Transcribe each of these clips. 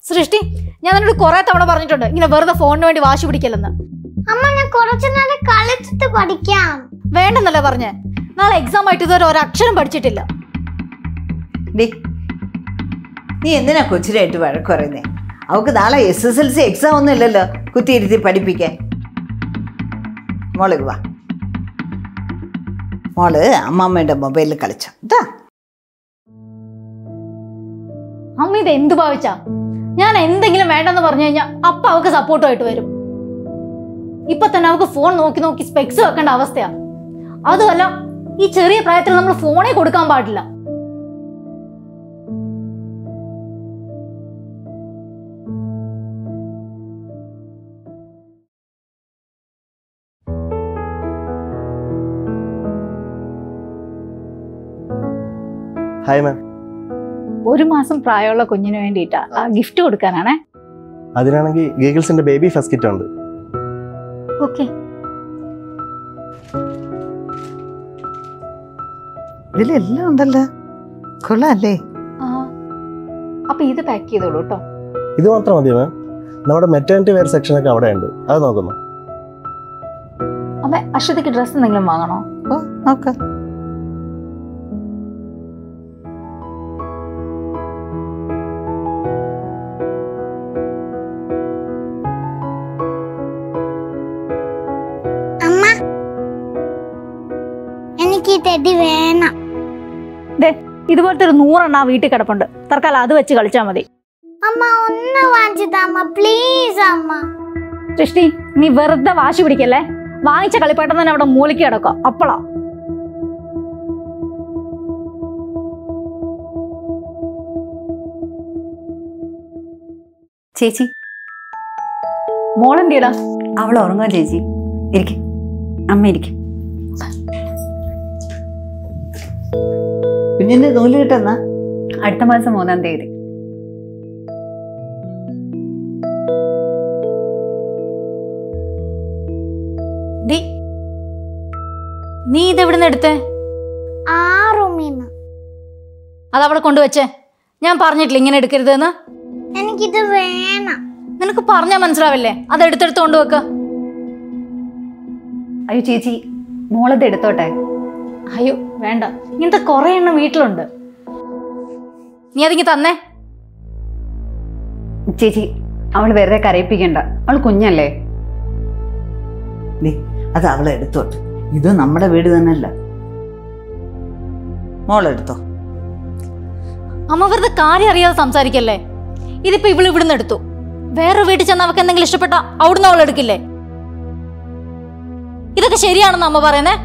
സൃഷ്ടി ഞാൻ നിന്നോട് കുറെ തവണ പറഞ്ഞിട്ടുണ്ട് ഇങ്ങനെ വെറുതെ ഫോണിന് വേണ്ടി വാശി പിടിക്കലെന്ന് അമ്മ ഞാൻ കുറച്ചു നേരം കളിച്ചിട്ട് പഠിക്കാം വേണ്ടെന്നല്ലേ പറഞ്ഞേ നാളെ എക്സാം ആയിട്ട് ഇതുവരെ ഒരക്ഷരം പഠിച്ചിട്ടില്ല ഡി നീ എന്തിനാ കൊച്ചിനായിട്ട് വഴക്ക് പറയുന്നേ അവൾക്ക് നാളെ S S L C exam ഒന്നും ഇല്ലല്ലോ കുത്തിയിരുത്തി പഠിപ്പിക്കാൻ മോള് വാ മോള് അമ്മമ്മയുടെ മൊബൈലിൽ കളിച്ചോ കേട്ടാ അമ്മ ഇത് എന്ത് ഭാവിച്ചാ ഞാൻ എന്തെങ്കിലും വേണ്ടെന്ന് പറഞ്ഞു കഴിഞ്ഞാൽ അപ്പ അവക്ക് സപ്പോർട്ടുമായിട്ട് വരും ഇപ്പൊ തന്നെ അവക്ക് ഫോൺ നോക്കി നോക്കി സ്പെക്സ് വെക്കേണ്ട അവസ്ഥയാ അതുമല്ല ഈ ചെറിയ പ്രായത്തിൽ നമ്മൾ ഫോണേ കൊടുക്കാൻ പാടില്ല ഹായ് മാം ഒരു മാസം പ്രായമുള്ള കുഞ്ഞിന് വേണ്ടിയിട്ടാ ഗിഫ്റ്റ് കൊടുക്കാനാണേ അതിനാണെങ്കിൽ ഗീഗിൾസിന്റെ ബേബി ഫസ്റ്റ് കിറ്റ് ഉണ്ട് ഓക്കെ ഇതിലെല്ലാം ഉണ്ടല്ലോ കൊള്ളാല്ലേ അപ്പൊ ഇത് പാക്ക് ചെയ്തോളൂ കേട്ടോ ഇത് മാത്രം മതിയോ മാം നമ്മുടെ മെറ്റേണിറ്റി വെയർ സെക്ഷനൊക്കെ അവിടെ ഉണ്ട് അത് നോക്കുന്നു അമ്മ അശ്വതിക്ക് ഡ്രസ്സ് എന്തെങ്കിലും വാങ്ങണോ ഓ നോക്കാം അമ്മ എനിക്ക് ഈ ടെഡി വേണം ദേ ഇതുപോലത്തെ ഒരു നൂറെണ്ണ ആ വീട്ടിൽ കിടപ്പുണ്ട് തൽക്കാലം അത് വെച്ച് കളിച്ചാൽ മതി അമ്മ ഒന്ന് വാങ്ങിച്ചു അമ്മ പ്ലീസ് അമ്മ സൃഷ്ടി നീ വെറുതെ വാശി പിടിക്കല്ലേ വാങ്ങിച്ച കളിപ്പാട്ടം തന്നെ അവിടെ മൂലിക്ക് കിടക്കുക അപ്പളാ ചേച്ചി മോളെന്തിയടാ അവൾ ഉറങ്ങുക ചേച്ചി ഇരിക്കും അമ്മ ഇരിക്കും കുഞ്ഞിന്റെ നൂല് കിട്ടുന്ന അടുത്ത മാസം മൂന്നാം തീയതി ഡി നീ ഇത് എവിടുന്ന് എടുത്തേ ആ റൂമിന്ന് അത് അവിടെ കൊണ്ടുവച്ചേ ഞാൻ പറഞ്ഞിട്ടില്ല ഇങ്ങനെ എടുക്കരുതെന്ന് എനിക്കിത് വേണം നിനക്ക് പറഞ്ഞാൽ മനസ്സിലാവില്ലേ അത് എടുത്തെടുത്ത് കൊണ്ടുവെക്ക അയ്യോ ചേച്ചി മോളത് എടുത്തോട്ടെ അയ്യോ വേണ്ട ഇങ്ങനത്തെ കുറെ എണ്ണം വീട്ടിലുണ്ട് നീ അതിങ്ങി തന്നേ ചേച്ചി അവൾ വെറുതെ കരയിപ്പിക്കണ്ട അവൾ കുഞ്ഞല്ലേ ഡി അത് അവളെ എടുത്തോട്ട് ഇത് നമ്മുടെ വീട് തന്നെയല്ല മോളെടുത്തോ അമ്മ വെറുതെ കാര്യം അറിയാതെ സംസാരിക്കല്ലേ ഇതിപ്പോ ഇവള് ഇവിടുന്ന് എടുത്തു വേറെ വീട്ടിൽ ചെന്ന് അവക്ക് എന്തെങ്കിലും ഇഷ്ടപ്പെട്ട അവിടുന്ന് അവൾ എടുക്കില്ലേ ഇതൊക്കെ ശരിയാണെന്ന് അമ്മ പറയുന്നേ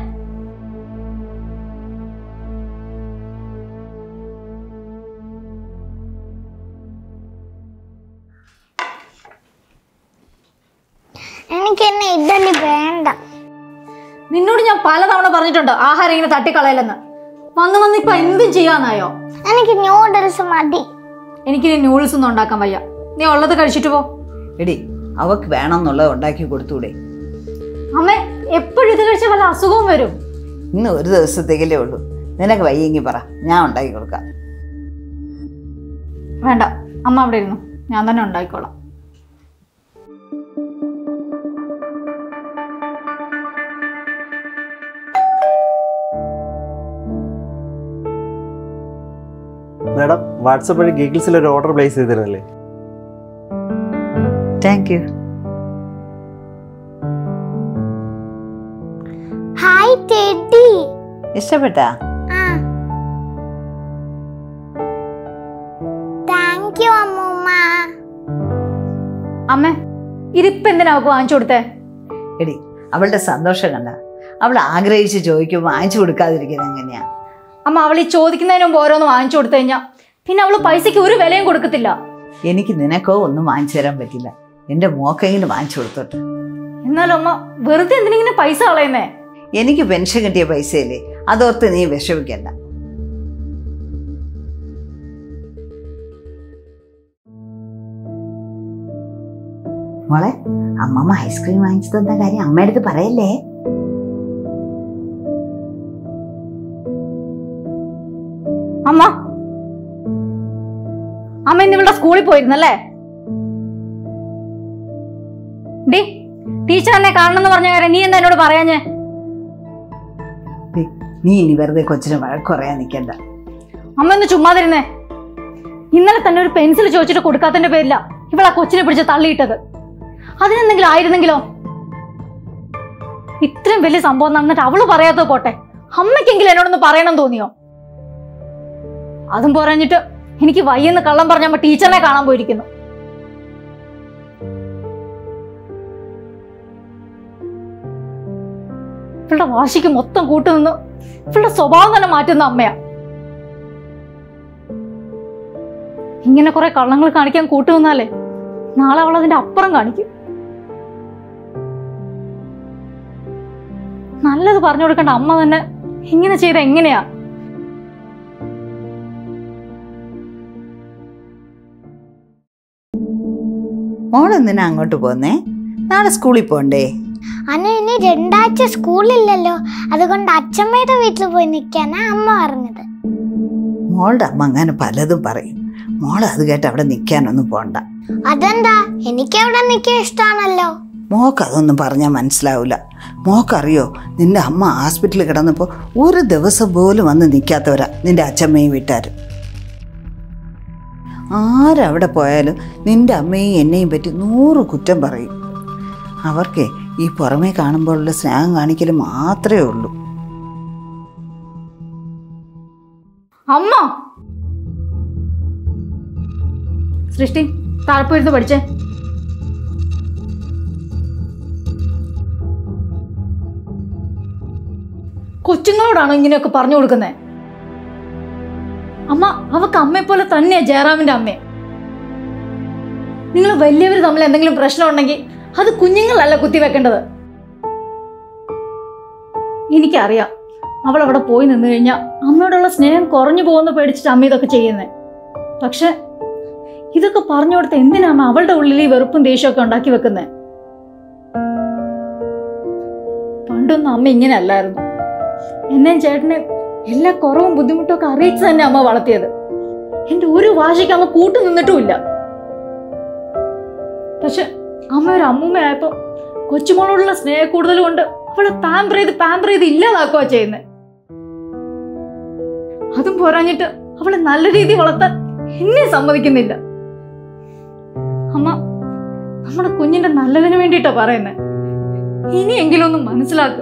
എനിക്ക് എന്നെ ഇഡലി വേണ്ട നിന്നോട് ഞാൻ പലതവണ പറഞ്ഞിട്ടുണ്ട് ആഹാരം ഇങ്ങനെ തട്ടിക്കളയലെന്ന് വന്ന് വന്ന് ഇപ്പൊ എന്തും ചെയ്യാന്നായോ എനിക്ക് ന്യൂഡിൽസ് മതി എനിക്കിനി നൂഡിൽസ് ഒന്നും ഉണ്ടാക്കാൻ വയ്യ നീ ഉള്ളത് കഴിച്ചിട്ട് പോ എടി അവക്ക് വേണമെന്നുള്ളത് ഉണ്ടാക്കി കൊടുത്തൂടെ അമ്മേ എപ്പോഴും ഇത് കഴിച്ച വല്ല അസുഖവും വരും ഇന്ന് ഒരു ദിവസത്തേക്കല്ലേ ഉള്ളൂ നിനക്ക് വയ്യെങ്കിൽ പറ ഞാൻ ഉണ്ടാക്കി കൊടുക്കാം വേണ്ട അമ്മ അവിടെ ഇരുന്നു ഞാൻ തന്നെ ഉണ്ടാക്കിക്കോളാം മാഡം വാട്സപ്പ് വഴി ഗീഗിൾസിൽ ഒരു ഓർഡർ പ്ലേസ് ചെയ്തിരുന്നില്ലേ താങ്ക് യു ഹായ് ടെഡി ഇഷ്ടപ്പെട്ടാ ആ താങ്ക് യു അമ്മൂമ്മ അമ്മേ ഇതിപ്പോ എന്തിനാ അവക്ക് വാങ്ങിച്ചു കൊടുത്തേ എടി അവളുടെ സന്തോഷം കണ്ട അവൾ ആഗ്രഹിച്ച് ചോദിക്കും വാങ്ങിച്ചു കൊടുക്കാതിരിക്കുന്നത് എങ്ങനെയാ അമ്മ അവൾ ഈ ചോദിക്കുന്നതിന് മുമ്പ് ഓരോന്ന് വാങ്ങിച്ചു കൊടുത്തു കഴിഞ്ഞാ പിന്നെ അവള് പൈസക്ക് ഒരു വിലയും കൊടുക്കത്തില്ല എനിക്ക് നിനക്കോ ഒന്നും വാങ്ങിച്ചു തരാൻ പറ്റില്ല എൻ്റെ മോക്കെങ്കിലും വാങ്ങിച്ചു കൊടുത്തോട്ടെ എന്നാലും അമ്മ വെറുതെ എന്തിനിങ്ങനെ പൈസ കളയുന്നേ എനിക്ക് പെൻഷൻ കിട്ടിയ പൈസയില്ലേ അതോർത്ത് നീ വിഷമിക്കണ്ട മോളെ അമ്മമ്മ ഐസ്ക്രീം വാങ്ങിച്ചു തന്ന കാര്യം അമ്മയുടെ അടുത്ത് പറയല്ലേ അമ്മ അമ്മ ഇന്ന് ഇവളുടെ സ്കൂളിൽ പോയിരുന്നല്ലേ ഡി ടീച്ചർ എന്നെ കാണണമെന്ന് പറഞ്ഞ കാര്യം നീ എന്താ എന്നോട് പറയാഞ്ഞേ ദേ, നീ ഇനി വെറുതെ കൊച്ചിനെ വഴക്ക് പറയാൻ നിൽക്കണ്ട അമ്മ ഒന്ന് ചുമ്മാതിരുന്നേ ഇന്നലെ തന്നെ ഒരു പെൻസിൽ ചോദിച്ചിട്ട് കൊടുക്കാത്തതിന്റെ പേരില്ല ഇവളാ കൊച്ചിനെ പിടിച്ച് തള്ളിയിട്ടത് അതിനെന്തെങ്കിലും ആയിരുന്നെങ്കിലോ ഇത്രയും വലിയ സംഭവം നടന്നിട്ട് അവള് പറയാത്തത് പോട്ടെ അമ്മയ്ക്കെങ്കിലും എന്നോടൊന്ന് പറയണം തോന്നിയോ അതും പറഞ്ഞിട്ട് എനിക്ക് വയ്യെന്ന് കള്ളം പറഞ്ഞ അമ്മ ടീച്ചറിനെ കാണാൻ പോയിരിക്കുന്നു ഇവളുടെ വാശിക്ക് മൊത്തം കൂട്ടുനിന്ന് ഇവളുടെ സ്വഭാവം തന്നെ മാറ്റുന്ന അമ്മയാ ഇങ്ങനെ കുറെ കള്ളങ്ങൾ കാണിക്കാൻ കൂട്ടുനിന്നാലേ നാളെ അവൾ അതിന്റെ അപ്പുറം കാണിക്കും നല്ലത് പറഞ്ഞു കൊടുക്കേണ്ട അമ്മ തന്നെ ഇങ്ങനെ ചെയ്ത എങ്ങനെയാ മോൾ എന്തിനാ അങ്ങോട്ട് പോന്നേ നാളെ സ്കൂളിൽ പോണ്ടേ അനു ഇനി രണ്ടാഴ്ച സ്കൂളില്ലല്ലോ അതുകൊണ്ട് അച്ഛമ്മയുടെ വീട്ടിൽ പോയി നിൽക്കാനാ അമ്മ പറഞ്ഞത് മോളുടെ അമ്മ അങ്ങനെ പലതും പറയും മോൾ അത് കേട്ട് അവിടെ നിൽക്കാനൊന്നും പോണ്ട അതെന്താ എനിക്ക് അവിടെ നിൽക്കാൻ ഇഷ്ടമാണല്ലോ മോക്ക് അതൊന്നും പറഞ്ഞാൽ മനസ്സിലാവില്ല മോക്കറിയോ നിന്റെ അമ്മ ഹോസ്പിറ്റലിൽ കിടന്നപ്പോൾ ഒരു ദിവസം പോലും വന്ന് നിൽക്കാത്തവരാ നിന്റെ അച്ഛമ്മയും വീട്ടുകാരും ആരവിടെ പോയാലും നിന്റെ അമ്മയും എന്നെയും പറ്റി നൂറ് കുറ്റം പറയും അവർക്കേ ഈ പുറമേ കാണുമ്പോഴുള്ള സ്നേഹം കാണിക്കൽ മാത്രമേ ഉള്ളൂ അമ്മ സൃഷ്ടി താഴ്പോയിരുന്ന് പഠിച്ചേ കൊച്ചുങ്ങളോടാണോ ഇങ്ങനെയൊക്കെ പറഞ്ഞു കൊടുക്കുന്നത് അമ്മ അവക്ക് അമ്മയെ പോലെ തന്നെയാ ജയറാമിന്റെ അമ്മയെ നിങ്ങൾ വലിയവർ തമ്മിൽ എന്തെങ്കിലും പ്രശ്നം ഉണ്ടെങ്കിൽ അത് കുഞ്ഞുങ്ങളല്ല കുത്തിവെക്കേണ്ടത് എനിക്കറിയാം അവൾ അവിടെ പോയി നിന്ന് കഴിഞ്ഞാൽ അമ്മയോടുള്ള സ്നേഹം കുറഞ്ഞു പോകുന്ന പേടിച്ചിട്ട് അമ്മ ഇതൊക്കെ ചെയ്യുന്നത് പക്ഷെ ഇതൊക്കെ പറഞ്ഞു കൊടുത്ത് എന്തിനാ അമ്മ അവളുടെ ഉള്ളിൽ ഈ വെറുപ്പും ദേഷ്യമൊക്കെ ഉണ്ടാക്കി വെക്കുന്നത് പണ്ടൊന്നും അമ്മ ഇങ്ങനെ അല്ലായിരുന്നു എന്നെയും ചേട്ടനെ എല്ലാ കുറവും ബുദ്ധിമുട്ടും ഒക്കെ അറിയിച്ച് തന്നെ അമ്മ വളർത്തിയത് എന്റെ ഒരു വാശിക്ക് അമ്മ കൂട്ടു നിന്നിട്ടുമില്ല പക്ഷെ അമ്മ ഒരു അമ്മൂമ്മയായപ്പോ കൊച്ചുമോളോടുള്ള സ്നേഹ കൂടുതൽ കൊണ്ട് അവളെ പാമ്പർ ചെയ്ത് പാമ്പർ ചെയ്ത് ഇല്ലാതാക്കുക ചെയ്യുന്നത് അതും പോരാഞ്ഞിട്ട് അവളെ നല്ല രീതിയിൽ വളർത്താൻ എന്നെ സമ്മതിക്കുന്നില്ല അമ്മ നമ്മുടെ കുഞ്ഞിന്റെ നല്ലതിന് വേണ്ടിയിട്ടാ പറയുന്നത് ഇനിയെങ്കിലും ഒന്ന് മനസ്സിലാക്കുക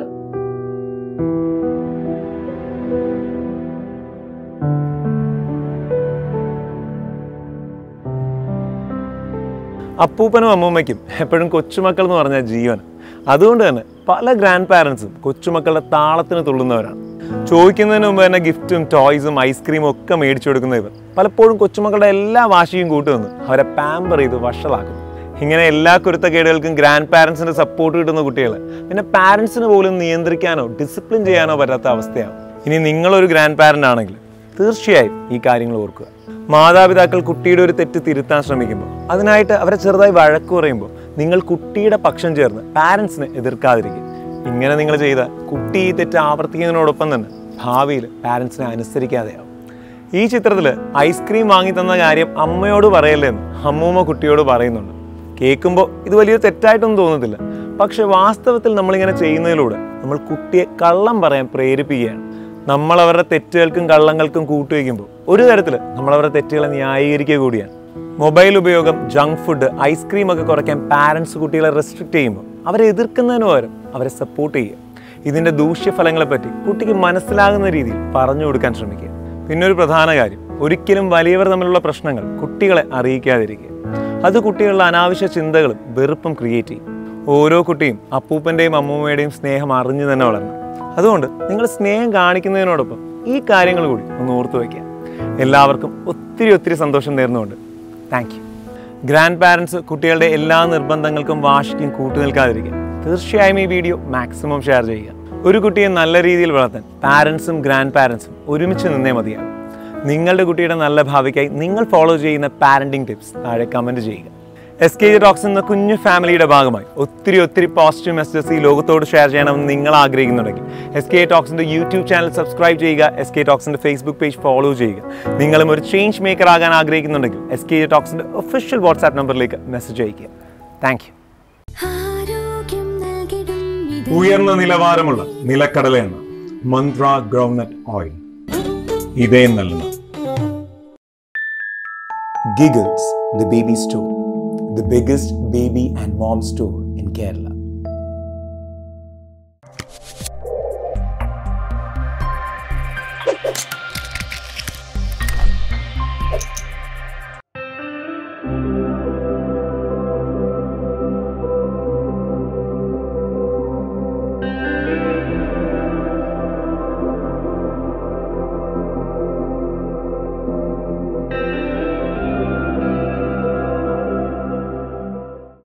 അപ്പൂപ്പനും അമ്മൂമ്മയ്ക്കും എപ്പോഴും കൊച്ചുമക്കൾ എന്ന് പറഞ്ഞാൽ ജീവൻ അതുകൊണ്ട് തന്നെ പല ഗ്രാൻഡ് പാരൻസും കൊച്ചുമക്കളുടെ താളത്തിന് തുള്ളുന്നവരാണ് ചോദിക്കുന്നതിന് മുമ്പ് തന്നെ ഗിഫ്റ്റും ടോയ്സും ഐസ്ക്രീമും ഒക്കെ മേടിച്ചു കൊടുക്കുന്ന ഇവർ പലപ്പോഴും കൊച്ചുമക്കളുടെ എല്ലാ വാശിയും കൂട്ടുനിന്ന് അവരെ പാമ്പർ ചെയ്ത് വഷളാക്കുന്നു ഇങ്ങനെ എല്ലാ കുരുത്തക്കേടുകൾക്കും ഗ്രാൻഡ് പാരൻസിന്റെ സപ്പോർട്ട് കിട്ടുന്ന കുട്ടികൾ പിന്നെ പാരൻസിന് പോലും നിയന്ത്രിക്കാനോ ഡിസിപ്ലിൻ ചെയ്യാനോ പറ്റാത്ത അവസ്ഥയാവും ഇനി നിങ്ങളൊരു ഗ്രാൻഡ് പാരന്റ് ആണെങ്കിൽ തീർച്ചയായും ഈ കാര്യങ്ങൾ ഓർക്കുക മാതാപിതാക്കൾ കുട്ടിയുടെ ഒരു തെറ്റ് തിരുത്താൻ ശ്രമിക്കുമ്പോൾ അതിനായിട്ട് അവരെ ചെറുതായി വഴക്ക് പറയുമ്പോൾ നിങ്ങൾ കുട്ടിയുടെ പക്ഷം ചേർന്ന് പാരൻസിനെ എതിർക്കാതിരിക്കും ഇങ്ങനെ നിങ്ങൾ ചെയ്താൽ കുട്ടി ഈ തെറ്റ് ആവർത്തിക്കുന്നതിനോടൊപ്പം തന്നെ ഭാവിയിൽ പാരൻസിനെ അനുസരിക്കാതെയാവും ഈ ചിത്രത്തിൽ ഐസ്ക്രീം വാങ്ങി തന്ന കാര്യം അമ്മയോട് പറയല്ലെന്ന് അമ്മൂമ്മ കുട്ടിയോട് പറയുന്നുണ്ട് കേൾക്കുമ്പോൾ ഇത് വലിയൊരു തെറ്റായിട്ടൊന്നും തോന്നത്തില്ല പക്ഷെ വാസ്തവത്തിൽ നമ്മളിങ്ങനെ ചെയ്യുന്നതിലൂടെ നമ്മൾ കുട്ടിയെ കള്ളം പറയാൻ പ്രേരിപ്പിക്കുകയാണ് നമ്മൾ അവരുടെ തെറ്റുകൾക്കും കള്ളങ്ങൾക്കും കൂട്ടുവയ്ക്കുമ്പോൾ ഒരു തരത്തിൽ നമ്മൾ അവരുടെ തെറ്റുകളെ ന്യായീകരിക്കുക കൂടിയാണ് മൊബൈൽ ഉപയോഗം ജങ്ക് ഫുഡ് ഐസ്ക്രീം ഒക്കെ കുറയ്ക്കാൻ പാരൻസ് കുട്ടികളെ റെസ്ട്രിക്റ്റ് ചെയ്യുമ്പോൾ അവരെ എതിർക്കുന്നതിന് പകരം അവരെ സപ്പോർട്ട് ചെയ്യുക ഇതിൻ്റെ ദൂഷ്യഫലങ്ങളെപ്പറ്റി കുട്ടിക്ക് മനസ്സിലാകുന്ന രീതിയിൽ പറഞ്ഞു കൊടുക്കാൻ ശ്രമിക്കുക പിന്നെ ഒരു പ്രധാന കാര്യം ഒരിക്കലും വലിയവർ തമ്മിലുള്ള പ്രശ്നങ്ങൾ കുട്ടികളെ അറിയിക്കാതിരിക്കുക അത് കുട്ടികളുടെ അനാവശ്യ ചിന്തകളും വെറുപ്പും ക്രിയേറ്റ് ചെയ്യും ഓരോ കുട്ടിയും അപ്പൂപ്പൻ്റെയും അമ്മൂമ്മയുടെയും സ്നേഹം അറിഞ്ഞു തന്നെ വളരണം അതുകൊണ്ട് നിങ്ങൾ സ്നേഹം കാണിക്കുന്നതിനോടൊപ്പം ഈ കാര്യങ്ങൾ കൂടി ഒന്ന് ഓർത്തു വയ്ക്കുക എല്ലാവർക്കും ഒത്തിരി ഒത്തിരി സന്തോഷം നേർന്നുകൊണ്ട് താങ്ക് യു ഗ്രാൻഡ് പാരൻസ് കുട്ടികളുടെ എല്ലാ നിർബന്ധങ്ങൾക്കും വാശിക്കും കൂട്ടുനിൽക്കാതിരിക്കുക തീർച്ചയായും ഈ വീഡിയോ മാക്സിമം ഷെയർ ചെയ്യുക ഒരു കുട്ടിയെ നല്ല രീതിയിൽ വളർത്താൻ പാരൻസും ഗ്രാൻഡ് പാരൻസും ഒരുമിച്ച് നിന്നേ മതിയാകും നിങ്ങളുടെ കുട്ടിയുടെ നല്ല ഭാവിക്കായി നിങ്ങൾ ഫോളോ ചെയ്യുന്ന പാരന്റിംഗ് ടിപ്സ് താഴെ കമൻറ്റ് ചെയ്യുക എസ് കെ ജി ടോക്സ് എന്ന കുഞ്ഞു ഫാമിലിയുടെ ഭാഗമായി ഒത്തിരി ഒത്തിരി പോസിറ്റീവ് മെസ്സേജസ് ഈ ലോകത്തോട് ഷെയർ ചെയ്യണമെന്ന് നിങ്ങൾ ആഗ്രഹിക്കുന്നുണ്ടെങ്കിൽ എസ് കെ ടോക്സിൻ്റെ യൂട്യൂബ് ചാനൽ സബ്സ്ക്രൈബ് ചെയ്യുക എസ് കെ ടോക്സിൻ്റെ ഫേസ്ബുക്ക് പേജ് ഫോളോ ചെയ്യുക നിങ്ങളും ഒരു ചേഞ്ച് മേക്കർ ആകാൻ ആഗ്രഹിക്കുന്നുണ്ടെങ്കിൽ എസ് കെ ജി ടോക്സിൻ്റെ ഒഫീഷ്യൽ വാട്സാപ്പ് നമ്പറിലേക്ക് മെസ്സേജ് അയയ്ക്കുക താങ്ക് യു ഉയർന്ന നിലവാരമുള്ള നിലക്കടല എണ്ണ മന്ത്ര ഗ്രൗണ്ട്നട്ട് ഓയിൽ ഇതേ നൽകുന്ന Giggles, the baby store, the biggest baby and mom store in Kerala.